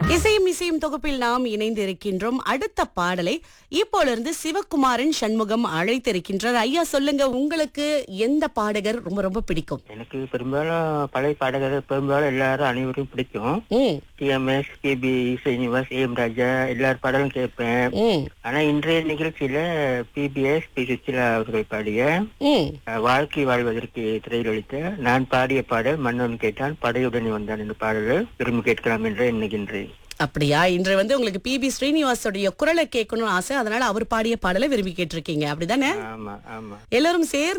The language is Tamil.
இசையும் இசையும் தொகுப்பில் நாம் இணைந்து இருக்கின்றோம் அடுத்த பாடலை இப்போலிருந்து சிவகுமாரன் சண்முகம் அழைத்திருக்கின்றார் ஐயா சொல்லுங்க உங்களுக்கு எந்த பாடகர் ரொம்ப ரொம்ப பிடிக்கும் எனக்கு பெரும்பாலும் பழைய பாடகர்கள் பெரும்பாலும் எல்லாரும் அனைவரும் பிடிக்கும் ம், TMS KB Srinivas A M Raja எல்லார் பாடலும் கேட்பேன் ம், ஆனா இன்றைய நிகழ்ச்சியில பிபிஎஸ் பி சுச்சிலா அவர்கள் பாடிய ம். அஹ், வாழ்க்கை வாழ்வதற்கு திரையிலளித்த நான் பாடிய பாடல் மன்னன் கேட்டான் படையுடனே வந்தான் என்ற பாடல் விரும்பி கேட்கலாம் என்று எண்ணுகின்றேன் அப்படியா இன்று வந்து உங்களுக்கு பிபி ஸ்ரீனிவாசோடைய குரலை கேட்கணும்னு ஆசை அதனால அவர் பாடிய பாடலை விரும்பி கேட்டிருக்கீங்க அப்படிதானே ஆமா ஆமா எல்லாரும் சேர்ந்து